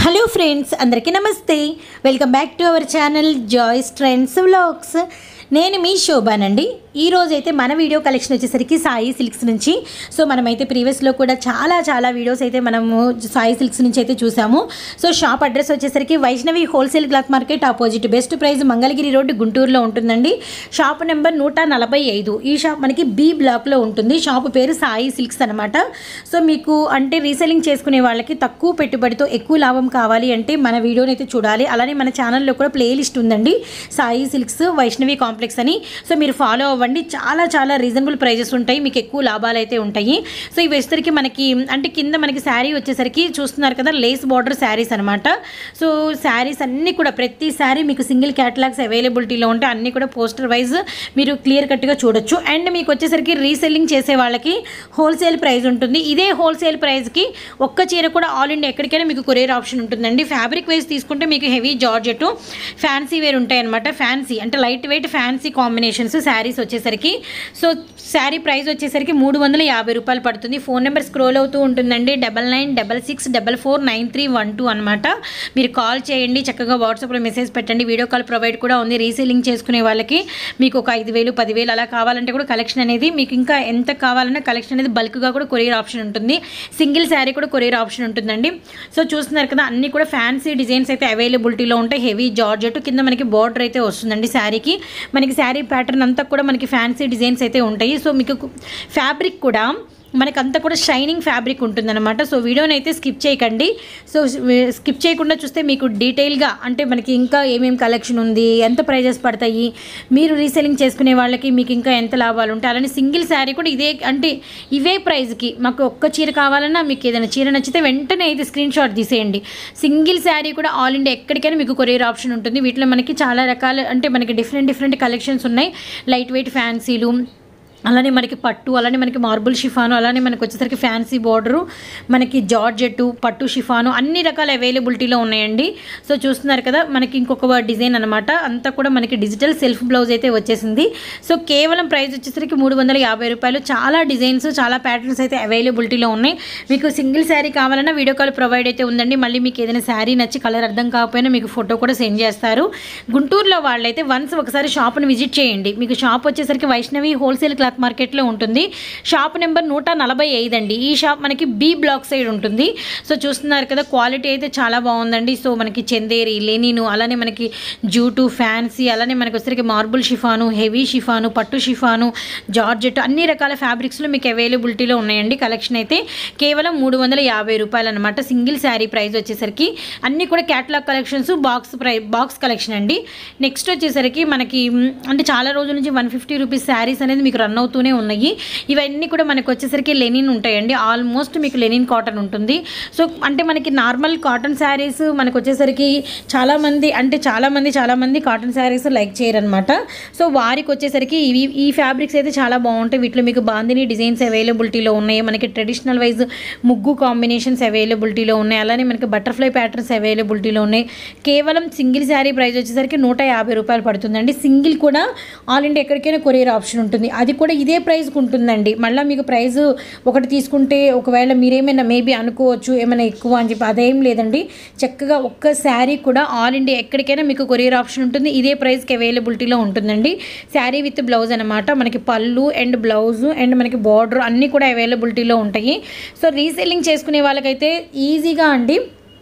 hello friends అందరికీ నమస్తే welcome back to our channel Joys Trends Vlogs నేను మీ శోభానండి ఈ రోజు అయితే మన వీడియో కలెక్షన్ వచ్చేసరికి సాయి సిల్క్స్ నుంచి సో మనమైతే ప్రీవియస్లో కూడా చాలా చాలా వీడియోస్ అయితే మనము సాయి సిల్క్స్ నుంచి అయితే చూసాము సో షాప్ అడ్రస్ వచ్చేసరికి Vaishnavi wholesale cloth market opposite best price Mangalagiri road గుంటూరులో ఉంటుందండి షాప్ నెంబర్ నూట నలభై ఐదు ఈ షాప్ మనకి బి బ్లాక్లో ఉంటుంది షాప్ పేరు సాయి సిల్క్స్ అనమాట సో మీకు అంటే రీసెల్లింగ్ చేసుకునే వాళ్ళకి తక్కువ పెట్టుబడితో ఎక్కువ లాభం కావాలి అంటే మన వీడియోని అయితే చూడాలి అలానే మన ఛానల్లో కూడా ప్లేలిస్ట్ ఉందండి సాయి సిల్క్స్ వైష్ణవి కాంప్లెక్స్ అని సో మీరు ఫాలో అవ్వండి చాలా చాలా రీజనబుల్ ప్రైజెస్ ఉంటాయి మీకు ఎక్కువ లాభాలు అయితే ఉంటాయి సో ఇవి వచ్చేసరికి మనకి అంటే కింద మనకి శారీ వచ్చేసరికి చూస్తున్నారు కదా లేస్ బార్డర్ శారీస్ అనమాట సో శారీస్ అన్నీ కూడా ప్రతి శారీ మీకు సింగిల్ క్యాటలాగ్స్ అవైలబిలిటీలో ఉంటే అన్నీ కూడా పోస్టర్ వైజ్ మీరు క్లియర్ కట్గా చూడొచ్చు అండ్ మీకు వచ్చేసరికి రీసెల్లింగ్ చేసే వాళ్ళకి హోల్సేల్ ప్రైస్ ఉంటుంది ఇదే హోల్సేల్ ప్రైస్కి ఒక్క చీర కూడా ఆల్ ఇండియా ఎక్కడికైనా మీకు కొరియర్ ఆప్షన్ ఉంటుందండి ఫ్యాబ్రిక్ వైజ్ తీసుకుంటే మీకు హెవీ జార్జెట్ ఫ్యాన్సీ వేర్ ఉంటాయి అనమాట ఫ్యాన్సీ అంటే light weight fancy combinations sarees వచ్చేసరికి సో శారీ ప్రైస్ వచ్చేసరికి మూడు వందల యాభై రూపాయలు పడుతుంది ఫోన్ నెంబర్ స్క్రోల్ అవుతూ ఉంటుందండి double nine double six double four nine three one two అనమాట మీరు కాల్ చేయండి చక్కగా వాట్సాప్లో మెసేజ్ పెట్టండి వీడియో కాల్ ప్రొవైడ్ కూడా ఉంది రీసెల్లింగ్ చేసుకునే వాళ్ళకి మీకు ఒక ఐదు వేలు పదివేలు అలా కావాలంటే కూడా కలెక్షన్ అనేది మీకు ఇంకా ఎంత కావాలన్నా కలెక్షన్ అనేది బల్క్గా కూడా కొరియర్ ఆప్షన్ ఉంటుంది సింగిల్ శారీ కూడా కొరియర్ ఆప్షన్ ఉంటుందండి సో చూస్తున్నారు కదా అన్నీ కూడా ఫ్యాన్సీ డిజైన్స్ అయితే అవైలబిలిటీలో ఉంటాయి హెవీ జార్జెట్ కింద మనకి బార్డర్ అయితే వస్తుందండి శారీకి మనకి శారీ ప్యాటర్న్ అంతా కూడా మనకి ఫ్యాన్సీ డిజైన్స్ అయితే ఉంటాయి సో మీకు ఫ్యాబ్రిక్ కూడా మనకి అంతా కూడా షైనింగ్ ఫ్యాబ్రిక్ ఉంటుందన్నమాట సో వీడియోని అయితే స్కిప్ చేయకండి సో స్కిప్ చేయకుండా చూస్తే మీకు డీటెయిల్గా అంటే మనకి ఇంకా ఏమేమి కలెక్షన్ ఉంది ఎంత ప్రైజెస్ పడతాయి మీరు రీసెలింగ్ చేసుకునే వాళ్ళకి మీకు ఇంకా ఎంత లాభాలు ఉంటాయి అలానే సింగిల్ శారీ కూడా ఇదే అంటే ఇవే ప్రైస్కి మాకు ఒక్క చీర కావాలన్నా మీకు ఏదైనా చీర నచ్చితే వెంటనే అయితే స్క్రీన్ షాట్ తీసేయండి సింగిల్ శారీ కూడా ఆల్ ఇండియా ఎక్కడికైనా మీకు కొరియర్ ఆప్షన్ ఉంటుంది వీటిలో మనకి చాలా రకాల అంటే మనకి డిఫరెంట్ డిఫరెంట్ కలెక్షన్స్ ఉన్నాయి లైట్ వెయిట్ ఫ్యాన్సీలు అలానే మనకి పట్టు అలానే మనకి మార్బుల్ షిఫాను అలానే మనకి వచ్చేసరికి ఫ్యాన్సీ బార్డరు మనకి జార్జెట్ పట్టు షిఫాను అన్ని రకాల అవైలబిలిటీలో ఉన్నాయండి సో చూస్తున్నారు కదా మనకి ఇంకొక డిజైన్ అనమాట అంతా కూడా మనకి డిజిటల్ సెల్ఫ్ బ్లౌజ్ అయితే వచ్చేసింది సో కేవలం ప్రైస్ వచ్చేసరికి మూడు వందల యాభై రూపాయలు చాలా డిజైన్స్ చాలా ప్యాటర్న్స్ అయితే అవైలబిలిటీలో ఉన్నాయి మీకు సింగిల్ శారీ కావాలన్నా వీడియో కాల్ ప్రొవైడ్ అయితే ఉందండి మళ్ళీ మీకు ఏదైనా శారీ నచ్చి కలర్ అర్థం కాకపోయినా మీకు ఫోటో కూడా సెండ్ చేస్తారు గుంటూరులో వాళ్ళైతే వన్స్ ఒకసారి షాప్ని విజిట్ చేయండి మీకు షాప్ వచ్చేసరికి వైష్ణవి హోల్సేల్ క్లాత్ మార్కెట్లో ఉంటుంది షాప్ నెంబర్ నూట నలభై ఐదు అండి ఈ షాప్ మనకి బి బ్లాక్ సైడ్ ఉంటుంది సో చూస్తున్నారు కదా క్వాలిటీ అయితే చాలా బాగుందండి సో మనకి చందేరి లెనిను అలానే మనకి జూటు ఫ్యాన్సీ అలానే మనకి వచ్చేసరికి మార్బుల్ షిఫాను హెవీ షిఫాను పట్టు షిఫాను జార్జెట్ అన్ని రకాల ఫ్యాబ్రిక్స్లో మీకు అవైలబిలిటీలో ఉన్నాయండి కలెక్షన్ అయితే కేవలం మూడు వందల యాభై రూపాయలు అనమాట సింగిల్ శారీ ప్రైస్ వచ్చేసరికి అన్నీ కూడా క్యాటలాగ్ కలెక్షన్స్ బాక్స్ ప్రై బాక్స్ కలెక్షన్ అండి నెక్స్ట్ వచ్చేసరికి మనకి మ్, అంటే చాలా రోజుల నుంచి వన్ ఫిఫ్టీ రూపీస్ శారీస్ అనేది మీకు రన్ అవుతూనే ఉన్నాయి ఇవన్నీ కూడా మనకు వచ్చేసరికి లెనిన్ ఉంటాయండి ఆల్మోస్ట్ మీకు లెనిన్ కాటన్ ఉంటుంది సో అంటే మనకి నార్మల్ కాటన్ శారీస్ మనకు వచ్చేసరికి చాలామంది అంటే చాలామంది చాలామంది కాటన్ శారీస్ లైక్ చేయరనమాట సో వారికి వచ్చేసరికి ఇవి ఈ ఫ్యాబ్రిక్స్ అయితే చాలా బాగుంటాయి వీటిలో మీకు బాందిని డిజైన్స్ అవైలబిలిటీలో ఉన్నాయి మనకి ట్రెడిషనల్ వైజ్ ముగ్గు కాంబినేషన్స్ అవైలబిలిటీలో ఉన్నాయి అలానే మనకి బటర్ఫ్లై ప్యాటర్న్స్ అవైలబిలిటీలో ఉన్నాయి కేవలం సింగిల్ శారీ ప్రైస్ వచ్చేసరికి నూట యాభై రూపాయలు పడుతుందండి సింగిల్ కూడా ఆల్ ఇండియా ఎక్కడికైనా కొరియర్ ఆప్షన్ ఉంటుంది అది కూడా ఇదే ప్రైస్కి ఉంటుందండి మళ్ళీ మీకు ప్రైస్ ఒకటి తీసుకుంటే ఒకవేళ మీరేమైనా మేబీ అనుకోవచ్చు ఏమైనా ఎక్కువ అని చెప్పి అదేం లేదండి చక్కగా ఒక్క శారీ కూడా ఆల్ ఇండియా ఎక్కడికైనా మీకు కొరియర్ ఆప్షన్ ఉంటుంది ఇదే ప్రైస్కి అవైలబిలిటీలో ఉంటుందండి శారీ విత్ బ్లౌజ్ అనమాట మనకి పళ్ళు అండ్ బ్లౌజ్ అండ్ మనకి బార్డర్ అన్నీ కూడా అవైలబిలిటీలో ఉంటాయి సో రీసెల్లింగ్ చేసుకునే వాళ్ళకైతే ఈజీగా అండి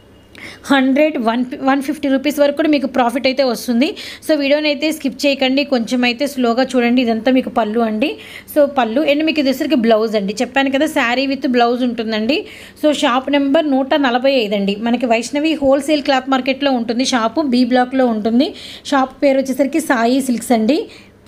hundred one one fifty rupees వరకు కూడా మీకు ప్రాఫిట్ అయితే వస్తుంది సో వీడియోని అయితే స్కిప్ చేయకండి కొంచెం అయితే స్లోగా చూడండి ఇదంతా మీకు పళ్ళు అండి సో పళ్ళు అండ్ మీకు ఇది వచ్చరికి బ్లౌజ్ అండి చెప్పాను కదా శారీ విత్ బ్లౌజ్ ఉంటుందండి సో షాప్ నెంబర్ నూట నలభై ఐదు అండి మనకి వైష్ణవి హోల్సేల్ క్లాత్ మార్కెట్లో ఉంటుంది షాపు బి బ్లాక్లో ఉంటుంది షాప్ పేరు వచ్చేసరికి సాయి సిల్క్స్ అండి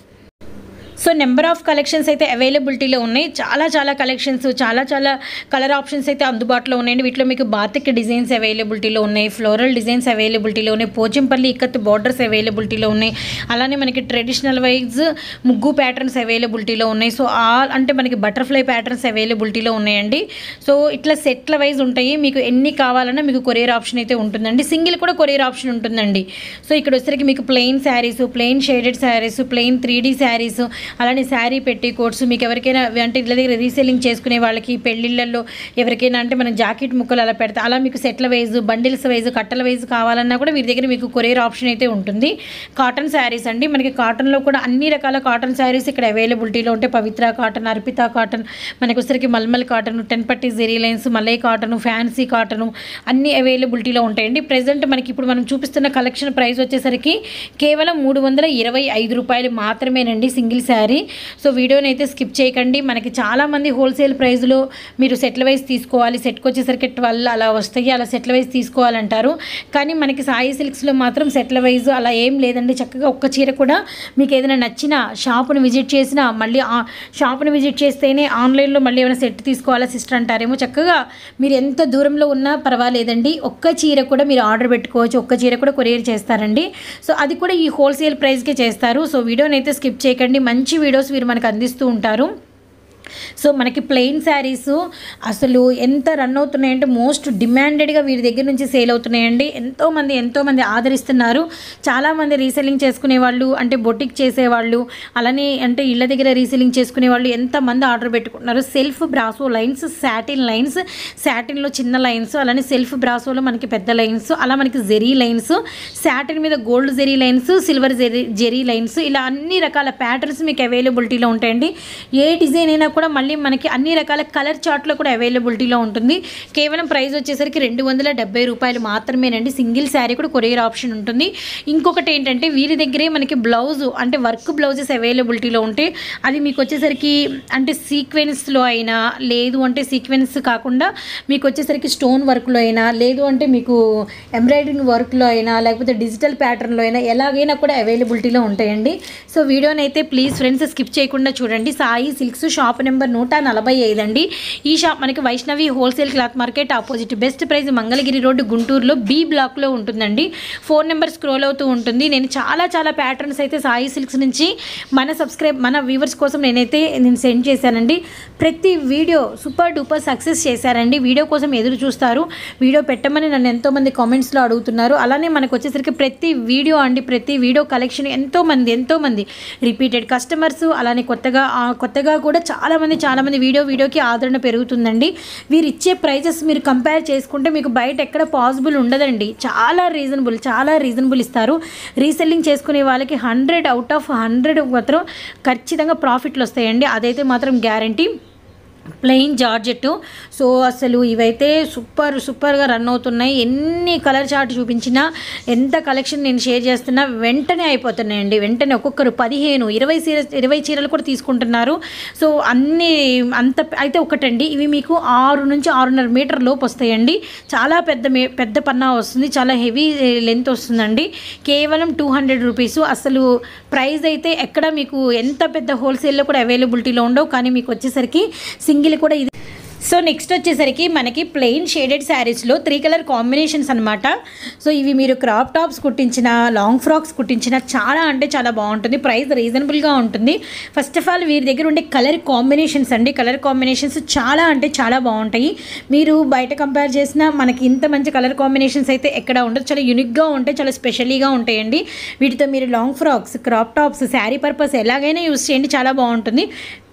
సో నెంబర్ ఆఫ్ కలెక్షన్స్ అయితే అవైలబిలిటీలో ఉన్నాయి చాలా చాలా కలెక్షన్స్ చాలా చాలా కలర్ ఆప్షన్స్ అయితే అందుబాటులో ఉన్నాయండి వీటిలో మీకు బాతిక్ డిజైన్స్ అవైలబిలిటీలో ఉన్నాయి ఫ్లోరల్ డిజైన్స్ అవైలబిలిటీలో ఉన్నాయి పోచంపల్లి ఇక్కత్ బార్డర్స్ అవైలబిలిటీలో ఉన్నాయి అలానే మనకి ట్రెడిషనల్ వైజ్ ముగ్గు ప్యాటర్న్స్ అవైలబిలిటీలో ఉన్నాయి సో ఆల్ అంటే మనకి బటర్ఫ్లై ప్యాటర్న్స్ అవైలబిలిటీలో ఉన్నాయండి సో ఇట్లా సెట్ల వైజ్ ఉంటాయి మీకు ఎన్ని కావాలన్నా మీకు కొరియర్ ఆప్షన్ అయితే ఉంటుందండి సింగిల్ కూడా కొరియర్ ఆప్షన్ ఉంటుందండి సో ఇక్కడ వచ్చేసరికి మీకు plain sarees plain shaded sarees plain three D sarees అలానే శారీ పెట్టి కోట్స్ మీకు ఎవరికైనా అంటే ఇళ్ళ దగ్గర రీసేలింగ్ చేసుకునే వాళ్ళకి పెళ్ళిళ్ళల్లో ఎవరికైనా అంటే మనం జాకెట్ ముక్కలు అలా పెడతా అలా మీకు సెట్ల వైజ్ బండిల్స్ వైజ్ కట్టల వైజ్ కావాలన్నా కూడా వీరి దగ్గర మీకు కొరియర్ ఆప్షన్ అయితే ఉంటుంది కాటన్ శారీస్ అండి మనకి కాటన్లో కూడా అన్ని రకాల కాటన్ శారీస్ ఇక్కడ అవైలబిలిటీలో ఉంటాయి పవిత్ర కాటన్ అర్పిత కాటన్ మనకు వచ్చరికి మల్మల్ కాటన్ టెన్ పట్టి zari lines malai cotton fancy cotton అన్ని అవైలబిలిటీలో ఉంటాయండి ప్రజెంట్ మనకి ఇప్పుడు మనం చూపిస్తున్న కలెక్షన్ ప్రైస్ వచ్చేసరికి కేవలం మూడు వందల ఇరవై ఐదు రూపాయలు మాత్రమేనండి సింగిల్ శారీ సో వీడియోని అయితే స్కిప్ చేయకండి మనకి చాలామంది హోల్సేల్ ప్రైస్లో మీరు సెట్ల వైజ్ తీసుకోవాలి సెట్కి వచ్చేసరికి ట్వెల్వ్ అలా వస్తాయి అలా సెట్ల వైజ్ తీసుకోవాలంటారు కానీ మనకి సాయి సిల్క్స్లో మాత్రం సెట్ల వైజ్ అలా ఏం లేదండి చక్కగా ఒక్క చీర కూడా మీకు ఏదైనా నచ్చిన షాపును విజిట్ చేసినా మళ్ళీ ఆ షాపును విజిట్ చేస్తేనే ఆన్లైన్లో మళ్ళీ ఏమైనా సెట్ తీసుకోవాలా సిస్టర్ అంటారేమో చక్కగా మీరు ఎంత దూరంలో ఉన్నా పర్వాలేదండి ఒక్క చీర కూడా మీరు ఆర్డర్ పెట్టుకోవచ్చు ఒక్క చీర కూడా కొరియర్ చేస్తారండి సో అది కూడా ఈ హోల్సేల్ ప్రైస్కే చేస్తారు సో వీడియోని అయితే స్కిప్ చేయకండి మంచి వీడియోస్ వీరు మనకు అందిస్తూ ఉంటారు సో మనకి ప్లెయిన్ శారీస్ అసలు ఎంత రన్ అవుతున్నాయంటే మోస్ట్ డిమాండెడ్గా వీరి దగ్గర నుంచి సేల్ అవుతున్నాయండి ఎంతోమంది ఎంతోమంది ఆదరిస్తున్నారు చాలామంది రీసెల్లింగ్ చేసుకునే వాళ్ళు అంటే బొటిక్ చేసేవాళ్ళు అలానే అంటే ఇళ్ళ దగ్గర రీసెల్లింగ్ చేసుకునే వాళ్ళు ఎంతమంది ఆర్డర్ పెట్టుకుంటున్నారు self brasso lines satin lines శాటిన్లో చిన్న లైన్స్ అలానే సెల్ఫ్ బ్రాసోలో మనకి పెద్ద లైన్స్ అలా మనకి జెరీ లైన్స్ శాటిన్ మీద gold zari lines silver zari zari lines ఇలా అన్ని రకాల ప్యాటర్న్స్ మీకు అవైలబిలిటీలో ఉంటాయండి ఏ డిజైన్ అయినా కూడా మళ్ళీ మనకి అన్ని రకాల కలర్ చార్ట్లో కూడా అవైలబిలిటీలో ఉంటుంది కేవలం ప్రైస్ వచ్చేసరికి రెండు వందల డెబ్బై రూపాయలు మాత్రమేనండి సింగిల్ శారీ కూడా కొరియర్ ఆప్షన్ ఉంటుంది ఇంకొకటి ఏంటంటే వీరి దగ్గరే మనకి బ్లౌజ్ అంటే వర్క్ బ్లౌజెస్ అవైలబిలిటీలో ఉంటాయి అది మీకు వచ్చేసరికి అంటే సీక్వెన్స్లో అయినా లేదు అంటే సీక్వెన్స్ కాకుండా మీకు వచ్చేసరికి స్టోన్ వర్క్లో అయినా లేదు అంటే మీకు ఎంబ్రాయిడరింగ్ వర్క్లో అయినా లేకపోతే డిజిటల్ ప్యాటర్న్లో అయినా ఎలాగైనా కూడా అవైలబిలిటీలో ఉంటాయండి సో వీడియోని అయితే ప్లీజ్ ఫ్రెండ్స్ స్కిప్ చేయకుండా చూడండి సాయి సిల్క్స్ షాప్ నెంబర్ నూట నలభై ఐదు అండి ఈ షాప్ మనకి Vaishnavi wholesale cloth market opposite best price Mangalagiri road గుంటూరులో బి బ్లాక్లో ఉంటుందండి ఫోన్ నెంబర్ స్క్రోల్ అవుతూ ఉంటుంది నేను చాలా చాలా ప్యాటర్న్స్ అయితే సాయి సిల్క్స్ నుంచి మన సబ్స్క్రైబ్ మన వ్యూవర్స్ కోసం నేనైతే నేను సెండ్ చేశానండి ప్రతి వీడియో సూపర్ డూపర్ సక్సెస్ చేశారండి వీడియో కోసం ఎదురు చూస్తారు వీడియో పెట్టమని నన్ను ఎంతోమంది కామెంట్స్లో అడుగుతున్నారు అలానే మనకు వచ్చేసరికి ప్రతి వీడియో అండి ప్రతి వీడియో కలెక్షన్ ఎంతోమంది ఎంతోమంది రిపీటెడ్ కస్టమర్స్ అలానే కొత్తగా ఆ, కొత్తగా కూడా చాలామంది చాలామంది వీడియో వీడియోకి ఆదరణ పెరుగుతుందండి వీరు ఇచ్చే ప్రైజెస్ మీరు కంపేర్ చేసుకుంటే మీకు బయట ఎక్కడ పాసిబుల్ ఉండదండి చాలా రీజనబుల్ చాలా రీజనబుల్ ఇస్తారు రీసెల్లింగ్ చేసుకునే వాళ్ళకి హండ్రెడ్ అవుట్ ఆఫ్ హండ్రెడ్ మాత్రం ఖచ్చితంగా ప్రాఫిట్లు వస్తాయండి అదైతే మాత్రం గ్యారంటీ ప్లెయిన్ జార్జెట్ సో అసలు ఇవైతే సూపర్ సూపర్గా రన్ అవుతున్నాయి ఎన్ని కలర్ చార్ట్ చూపించినా ఎంత కలెక్షన్ నేను షేర్ చేస్తున్నా వెంటనే అయిపోతున్నాయండి వెంటనే ఒక్కొక్కరు పదిహేను ఇరవై చీర ఇరవై చీరలు కూడా తీసుకుంటున్నారు సో అన్ని అంత అయితే ఒకటండి ఇవి మీకు ఆరు నుంచి ఆరున్నర మీటర్ లోపు వస్తాయండి చాలా పెద్ద మే పెద్ద పన్నా వస్తుంది చాలా హెవీ లెంత్ వస్తుందండి కేవలం టూ హండ్రెడ్ రూపీస్ అసలు ప్రైస్ అయితే ఎక్కడ మీకు ఎంత పెద్ద హోల్సేల్లో కూడా అవైలబిలిటీలో ఉండవు కానీ మీకు వచ్చేసరికి సింగిల్ కూడా ఇది సో నెక్స్ట్ వచ్చేసరికి మనకి ప్లెయిన్ షేడెడ్ శారీస్లో త్రీ కలర్ కాంబినేషన్స్ అనమాట సో ఇవి మీరు క్రాప్ టాప్స్ కుట్టించిన లాంగ్ ఫ్రాక్స్ కుట్టించిన చాలా అంటే చాలా బాగుంటుంది ప్రైస్ రీజనబుల్గా ఉంటుంది ఫస్ట్ ఆఫ్ ఆల్ వీరి దగ్గర ఉండే కలర్ కాంబినేషన్స్ అండి కలర్ కాంబినేషన్స్ చాలా అంటే చాలా బాగుంటాయి మీరు బయట కంపేర్ చేసిన మనకి ఇంత మంచి కలర్ కాంబినేషన్స్ అయితే ఎక్కడ ఉండదు చాలా యూనిక్గా ఉంటాయి చాలా స్పెషలీగా ఉంటాయండి వీటితో మీరు long frocks crop tops saree purpose ఎలాగైనా యూస్ చేయండి చాలా బాగుంటుంది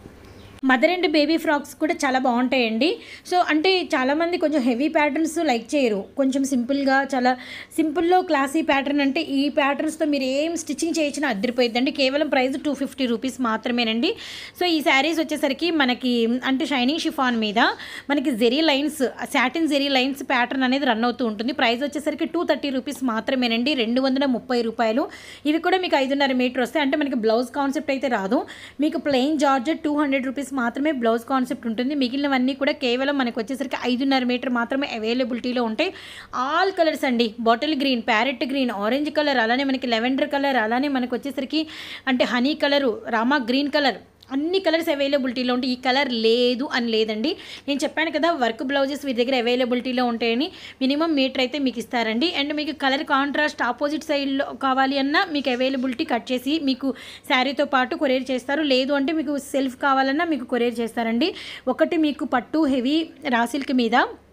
మదర్ అండ్ బేబీ ఫ్రాక్స్ కూడా చాలా బాగుంటాయండి సో అంటే చాలామంది కొంచెం హెవీ ప్యాటర్న్స్ లైక్ చేయరు కొంచెం సింపుల్గా చాలా సింపుల్లో క్లాసీ ప్యాటర్న్ అంటే ఈ ప్యాటర్న్స్తో మీరు ఏం స్టిచ్చింగ్ చేయించినా అద్దరిపోయిందండి కేవలం ప్రైస్ టూ ఫిఫ్టీ రూపీస్ మాత్రమేనండి సో ఈ శారీస్ వచ్చేసరికి మనకి అంటే షైనింగ్ షిఫాన్ మీద మనకి zari lines satin zari lines pattern అనేది రన్ అవుతూ ఉంటుంది ప్రైస్ వచ్చేసరికి టూ థర్టీ రూపీస్ మాత్రమేనండి రెండు వందల ముప్పై రూపాయలు ఇవి కూడా మీకు ఐదున్నర మీటర్ వస్తాయి అంటే మనకి బ్లౌజ్ కాన్సెప్ట్ అయితే రాదు మీకు plain georgette two hundred rupees మాత్రమే బ్లౌజ్ కాన్సెప్ట్ ఉంటుంది మిగిలినవన్నీ కూడా కేవలం మనకు వచ్చేసరికి ఐదున్నర మీటర్ మాత్రమే అవైలబిలిటీలో ఉంటాయి ఆల్ కలర్స్ అండి bottle green parrot green orange colour అలానే మనకి లెవెండర్ కలర్ అలానే మనకు వచ్చేసరికి అంటే honey colour Rama green colour అన్ని కలర్స్ అవైలబిలిటీలో ఉంటాయి ఈ కలర్ లేదు అని లేదండి నేను చెప్పాను కదా వర్క్ బ్లౌజెస్ వీరి దగ్గర అవైలబిలిటీలో ఉంటాయని మినిమం మీటర్ అయితే మీకు ఇస్తారండి అండ్ మీకు కలర్ కాంట్రాస్ట్ ఆపోజిట్ సైడ్లో కావాలి అన్నా మీకు అవైలబిలిటీ కట్ చేసి మీకు శారీతో పాటు కొరియర్ చేస్తారు లేదు అంటే మీకు సెల్ఫ్ కావాలన్నా మీకు కొరియర్ చేస్తారండి ఒకటి మీకు పట్టు హెవీ రాసిల్క్ మీద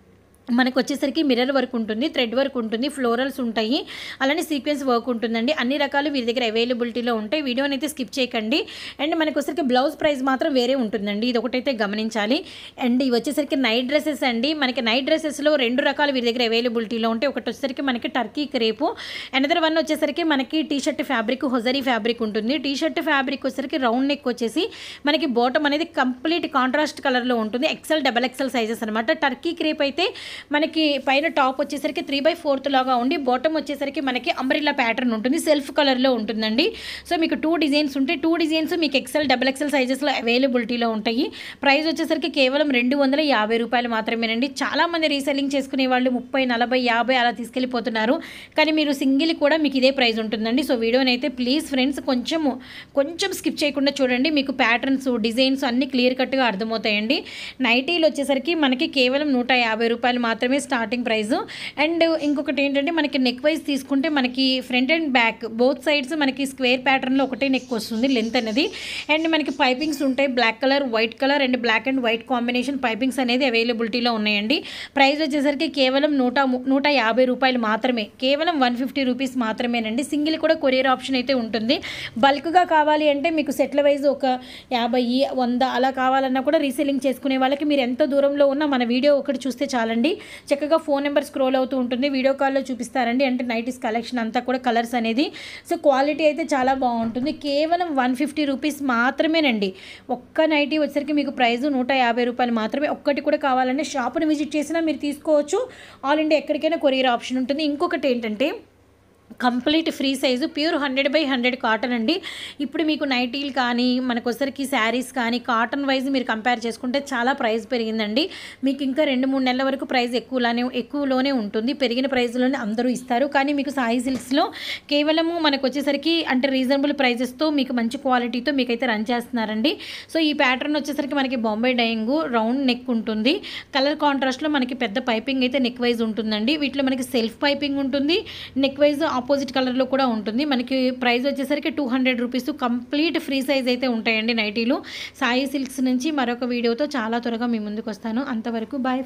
మనకు వచ్చేసరికి మిర్రర్ వర్క్ ఉంటుంది థ్రెడ్ వర్క్ ఉంటుంది ఫ్లోరల్స్ ఉంటాయి అలానే సీక్వెన్స్ వర్క్ ఉంటుందండి అన్ని రకాలు వీరి దగ్గర అవైలబిలిటీలో ఉంటాయి వీడియోని అయితే స్కిప్ చేయకండి అండ్ మనకు వచ్చేసరికి బ్లౌజ్ ప్రైస్ మాత్రం వేరే ఉంటుందండి ఇది ఒకటైతే గమనించాలి అండ్ ఇవి వచ్చేసరికి నైట్ డ్రెస్సెస్ అండి మనకి నైట్ డ్రెస్సెస్లో రెండు రకాలు వీరి దగ్గర అవైలబిలిటీలో ఉంటాయి ఒకటి వచ్చేసరికి మనకి టర్కీ క్రేపు అనదర్ వన్ వచ్చేసరికి మనకి T shirt fabric hosiery fabric ఉంటుంది టీ షర్ట్ ఫ్యాబ్రిక్ వచ్చేసరికి రౌండ్ నెక్ వచ్చేసి మనకి బాటమ్ అనేది కంప్లీట్ కాంట్రాస్ట్ కలర్లో ఉంటుంది ఎక్సెల్ డబల్ ఎక్సెల్ సైజెస్ అనమాట టర్కీ క్రేప్ అయితే మనకి పైన టాప్ వచ్చేసరికి త్రీ బై ఫోర్త్ లాగా ఉండి బాటమ్ వచ్చేసరికి మనకి అంబ్రిల్లా ప్యాటర్న్ ఉంటుంది సెల్ఫ్ కలర్లో ఉంటుందండి సో మీకు టూ డిజైన్స్ ఉంటాయి టూ డిజైన్స్ మీకు ఎక్సెల్ డబల్ ఎక్సెల్ సైజెస్లో అవైలబిలిటీలో ఉంటాయి ప్రైస్ వచ్చేసరికి కేవలం రెండు వందల యాభై రూపాయలు మాత్రమేనండి చాలామంది రీసెల్లింగ్ చేసుకునే వాళ్ళు ముప్పై నలభై యాభై అలా తీసుకెళ్ళిపోతున్నారు కానీ మీరు సింగిల్ కూడా మీకు ఇదే ప్రైస్ ఉంటుందండి సో వీడియోని అయితే ప్లీజ్ ఫ్రెండ్స్ కొంచెం కొంచెం స్కిప్ చేయకుండా చూడండి మీకు ప్యాటర్న్స్ డిజైన్స్ అన్నీ క్లియర్ కట్గా అర్థమవుతాయండి నైటీలు వచ్చేసరికి మనకి కేవలం నూట యాభై రూపాయలు మాత్రమే స్టార్టింగ్ ప్రైస్ అండ్ ఇంకొకటి ఏంటంటే మనకి నెక్ వైజ్ తీసుకుంటే మనకి front and back both sides మనకి స్క్వేర్ ప్యాటర్న్లో ఒకటే నెక్ వస్తుంది లెంత్ అనేది అండ్ మనకి పైపింగ్స్ ఉంటాయి black colour white colour and black and white combination pipings అనేది అవైలబిలిటీలో ఉన్నాయండి ప్రైస్ వచ్చేసరికి కేవలం నూట ము- నూట యాభై రూపాయలు మాత్రమే కేవలం వన్ ఫిఫ్టీ రూపీస్ మాత్రమేనండి సింగిల్ కూడా కొరియర్ ఆప్షన్ అయితే ఉంటుంది బల్క్గా కావాలి అంటే మీకు సెట్ల వైజ్ ఒక యాభై వంద అలా కావాలన్నా కూడా రీసెల్లింగ్ చేసుకునే వాళ్ళకి మీరు ఎంత దూరంలో ఉన్నా మన వీడియో ఒకటి చూస్తే చాలండి చక్కగా ఫోన్ నెంబర్ స్క్రోల్ అవుతూ ఉంటుంది వీడియో కాల్లో చూపిస్తారండి అంటే నైటీస్ కలెక్షన్ అంతా కూడా కలర్స్ అనేది సో క్వాలిటీ అయితే చాలా బాగుంటుంది కేవలం వన్ ఫిఫ్టీ రూపీస్ మాత్రమేనండి ఒక్క నైటీ వచ్చేసరికి మీకు ప్రైస్ నూట యాభై రూపాయలు మాత్రమే ఒక్కటి కూడా కావాలంటే షాప్ని విజిట్ చేసినా మీరు తీసుకోవచ్చు ఆల్ ఇండియా ఎక్కడికైనా కొరియర్ ఆప్షన్ ఉంటుంది ఇంకొకటి ఏంటంటే complete free size pure hundred by hundred cotton అండి ఇప్పుడు మీకు నైటీలు కానీ మనకు వచ్చరికి శారీస్ కానీ కాటన్ వైజ్ మీరు కంపేర్ చేసుకుంటే చాలా ప్రైస్ పెరిగిందండి మీకు ఇంకా రెండు మూడు నెలల వరకు ప్రైస్ ఎక్కువలానే ఎక్కువలోనే ఉంటుంది పెరిగిన ప్రైస్లోనే అందరూ ఇస్తారు కానీ మీకు సాయి సిల్క్స్లో కేవలము మనకు వచ్చేసరికి అంటే రీజనబుల్ ప్రైజెస్తో మీకు మంచి క్వాలిటీతో మీకైతే రన్ చేస్తున్నారండి సో ఈ ప్యాటర్న్ వచ్చేసరికి మనకి బాంబే డైయింగ్ రౌండ్ నెక్ ఉంటుంది కలర్ కాంట్రాస్ట్లో మనకి పెద్ద పైపింగ్ అయితే నెక్ వైజ్ ఉంటుందండి వీటిలో మనకి సెల్ఫ్ పైపింగ్ ఉంటుంది నెక్ వైజ్ ఆపోజిట్ కలర్లో కూడా ఉంటుంది మనకి ప్రైస్ వచ్చేసరికి two hundred rupees complete free size అయితే ఉంటాయండి నైటీలు సాయి సిల్క్స్ నుంచి మరొక వీడియోతో చాలా త్వరగా మీ ముందుకు వస్తాను అంతవరకు బాయ్